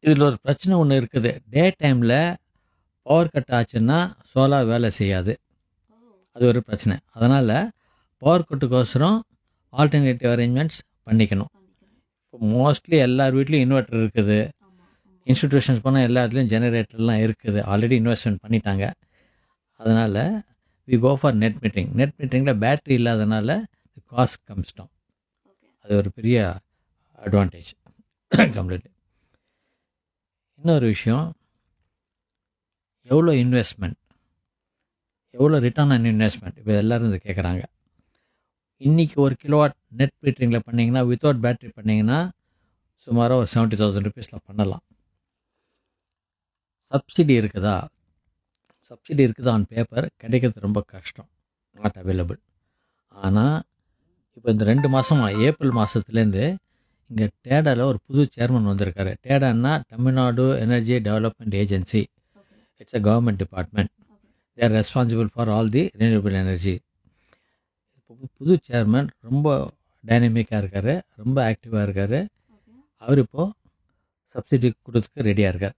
இதில் ஒரு பிரச்சனை ஒன்று இருக்குது டே டைமில் பவர் கட் ஆச்சுன்னா சோலார் வேலை செய்யாது அது ஒரு பிரச்சனை அதனால் பவர் கட்டுக்கோசரம் ஆல்டர்னேட்டிவ் அரேஞ்ச்மெண்ட்ஸ் பண்ணிக்கணும் இப்போ மோஸ்ட்லி எல்லார் வீட்லேயும் இன்வெர்ட்டர் இருக்குது இன்ஸ்டிடியூஷன்ஸ் போனால் எல்லா இடத்துலையும் ஜெனரேட்டர்லாம் இருக்குது ஆல்ரெடி இன்வெஸ்ட்மெண்ட் பண்ணிட்டாங்க அதனால் we go for net metering net மீட்டிங்கில் பேட்ரி இல்லாதனால காஸ்ட் கம்ஸ்டோம் அது ஒரு பெரிய அட்வான்டேஜ் கம்ப்ளீட்லி இன்னொரு விஷயம் எவ்வளோ இன்வெஸ்ட்மெண்ட் எவ்வளோ ரிட்டர்ன் ஆன் இன்வெஸ்ட்மெண்ட் இப்போ எல்லோரும் இது கேட்குறாங்க இன்றைக்கி ஒரு கிலோவாட் நெட் மீட்டரிங்கில் பண்ணிங்கன்னா வித்தவுட் பேட்ரி பண்ணிங்கன்னா சுமாராக ஒரு செவன்ட்டி தௌசண்ட் ருபீஸில் பண்ணலாம் சப்சிடி இருக்குதா சப்சிடி இருக்குதா ஆன் பேப்பர் கிடைக்கிறது ரொம்ப கஷ்டம் நாட் அவைலபிள் ஆனால் இப்போ இந்த ரெண்டு மாதமா ஏப்ரல் மாதத்துலேருந்து இங்கே டேடாவில் ஒரு புது சேர்மன் வந்திருக்காரு டேடான்னா Tamil Nadu energy development agency it's a government department they are responsible for all the renewable energy புது சேர்மன் ரொம்ப டைனமிக்காக இருக்கார் ரொம்ப ஆக்டிவாக இருக்கார் அவர் இப்போது சப்சிடி கொடுத்துக்க ரெடியாக இருக்கார்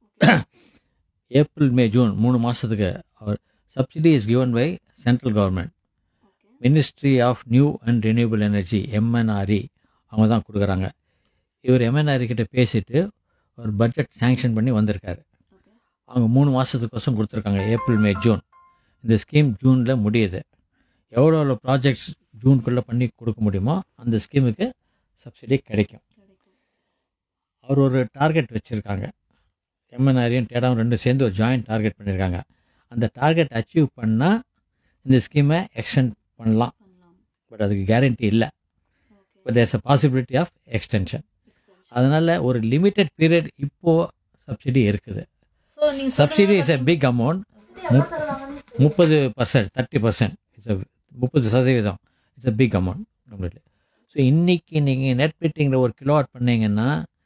ஏப்ரல் மே ஜூன் மூணு மாதத்துக்கு அவர் subsidy is given by central government ministry of new and renewable energy MNRE அவங்க தான் கொடுக்குறாங்க இவர் எம்என்ஆர்இ கிட்ட பேசிட்டு ஒரு பட்ஜெட் சேங்ஷன் பண்ணி வந்திருக்காரு அவங்க மூணு மாதத்துக்கோசம் கொடுத்துருக்காங்க ஏப்ரல் மே ஜூன் இந்த ஸ்கீம் ஜூனில் முடியுது எவ்வளோ எவ்வளோ ப்ராஜெக்ட்ஸ் ஜூனுக்குள்ளே பண்ணி கொடுக்க முடியுமோ அந்த ஸ்கீமுக்கு சப்சிடி கிடைக்கும் அவர் ஒரு டார்கெட் வச்சுருக்காங்க எம்என்ஆரியும் டேடாவும் ரெண்டும் சேர்ந்து ஒரு ஜாயிண்ட் டார்கெட் பண்ணியிருக்காங்க அந்த டார்கெட் அச்சீவ் பண்ணால் இந்த ஸ்கீமை எக்ஸ்டெண்ட் பண்ணலாம் பட் அதுக்கு கேரண்டி இல்லை but there's a possibility of extension அதனால் ஒரு லிமிட்டெட் பீரியட் இப்போது சப்சிடி இருக்குது subsidy is a big amount முப்பது பர்சன்ட் தேர்ட்டி பர்சன்ட் இட்ஸ் முப்பது சதவீதம் it's a big amount completely so இன்றைக்கி நீங்கள் நெட் மீட்டிங்கில் ஒரு கிலோவாட் பண்ணீங்கன்னா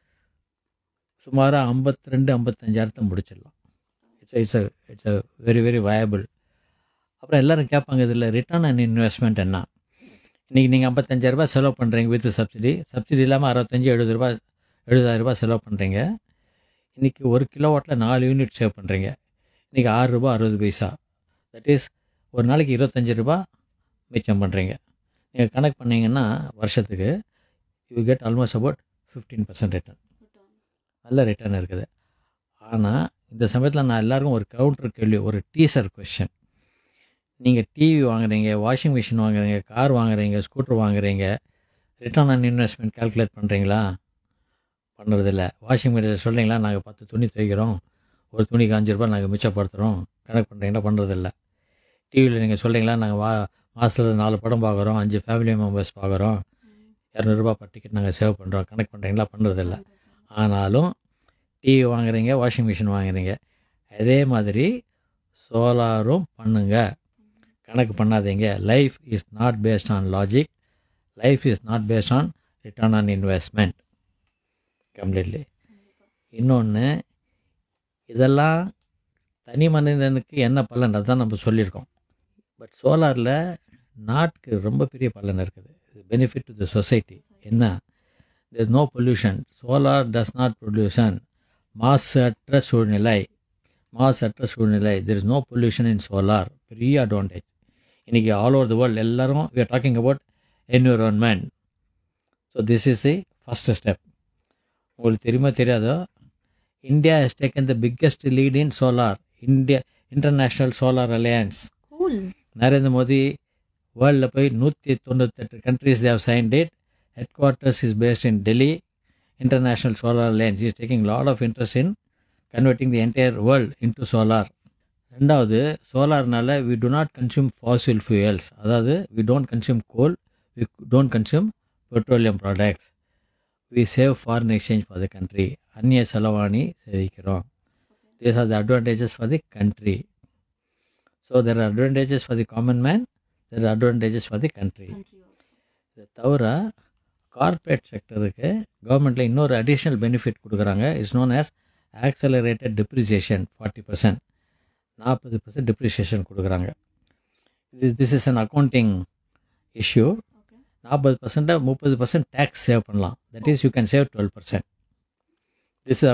சுமாராக ஐம்பத்தி ரெண்டு ஐம்பத்தஞ்சாயிரத்தை முடிச்சிடலாம் it's it's a it's a very very viable அப்புறம் எல்லோரும் கேட்பாங்க இதில் ரிட்டர்ன் அண்ட் இன்வெஸ்ட்மெண்ட் என்ன இன்றைக்கி நீங்கள் ஐம்பத்தஞ்சாயிரரூபா செலவு பண்ணுறீங்க வித் சப்சிடி சப்சிடி இல்லாமல் அறுபத்தஞ்சி எழுபது ரூபா எழுபதாயிரரூபா செலவு பண்ணுறீங்க இன்றைக்கி ஒரு கிலோவாட்டில் நாலு யூனிட் சேவ் பண்ணுறீங்க இன்றைக்கி ஆறு ரூபா அறுபது பைசா தட் இஸ் ஒரு நாளைக்கு இருபத்தஞ்சி ரூபா மிச்சம் பண்ணுறீங்க நீங்கள் கணக்கு பண்ணிங்கன்னா வருஷத்துக்கு you get almost about fifteen percent return நல்ல ரிட்டர்ன் இருக்குது ஆனால் இந்த சமயத்தில் நான் எல்லாருக்கும் ஒரு கவுண்டர் கேள்வி ஒரு டீசர் கொஷின் நீங்கள் டிவி வாங்குறீங்க வாஷிங் மிஷின் வாங்குறீங்க கார் வாங்குறீங்க ஸ்கூட்டர் வாங்குறீங்க ரிட்டர்ன் ஆன் இன்வெஸ்ட்மெண்ட் கால்குலேட் பண்ணுறீங்களா பண்ணுறதில்ல வாஷிங் மிஷின் சொல்கிறீங்களா நாங்கள் பத்து துணி துவைக்கிறோம் ஒரு துணிக்கு அஞ்சு ரூபா நாங்கள் மிச்சப்படுத்துகிறோம் கணக்கு பண்ணுறீங்களா பண்ணுறதில்ல டிவியில் நீங்கள் சொல்கிறீங்களா நாங்கள் வா மாதத்தில் நாலு படம் பார்க்குறோம் அஞ்சு ஃபேமிலி மெம்பர்ஸ் பார்க்குறோம் இரநூறுபா பர் டிக்கெட் நாங்கள் சேவ் பண்ணுறோம் கணக்கு பண்ணுறீங்களா பண்ணுறதில்ல ஆனாலும் டிவி வாங்குறீங்க வாஷிங் மிஷின் வாங்குறீங்க அதே மாதிரி சோலாரும் பண்ணுங்க கணக்கு பண்ணாதீங்க life is not based on logic life is not based on return on investment completely இன்னொன்று இதெல்லாம் தனி மனிதனுக்கு என்ன பலன் அதுதான் நம்ம சொல்லியிருக்கோம் பட் சோலாரில் நாட்டுக்கு ரொம்ப பெரிய பலன் இருக்குது பெனிஃபிட் டு த சொசைட்டி என்ன there no pollution solar does not pollution மாசு அற்ற சூழ்நிலை மாசு அற்ற சூழ்நிலை there is no pollution in solar பெரிய அட்வான்டேஜ் இன்றைக்கி ஆல் ஓவர் த வேர்ல்டு எல்லாரும் we are talking about environment so this is the first step உங்களுக்கு தெரியுமா தெரியாதோ India has taken the biggest lead in solar India International Solar Alliance Narendra Modi வேர்ல்டில் போய் நூற்றி தொண்ணூத்தெட்டு countries they've sign that headquarters is based in Delhi International Solar Alliance is taking lot of interest in converting the entire world into solar ரெண்டாவது சோலார்னால we do not consume fossil fuels அதாவது we don't consume coal we don't consume petroleum products we save foreign exchange for the country அந்நிய செலவாணி சேவிக்கிறோம் these are the advantages for the country so there are advantages for the common man there are advantages for the country இதை தவிர corporate செக்டருக்கு கவர்மெண்ட்டில் இன்னொரு additional benefit கொடுக்குறாங்க is known as accelerated depreciation forty percent நாற்பது percent depreciation கொடுக்குறாங்க இது this is an accounting issue நாற்பது பர்சன்ட்டாக முப்பது பர்சன்ட் டேக்ஸ் சேவ் பண்ணலாம் that is you can save twelve percent this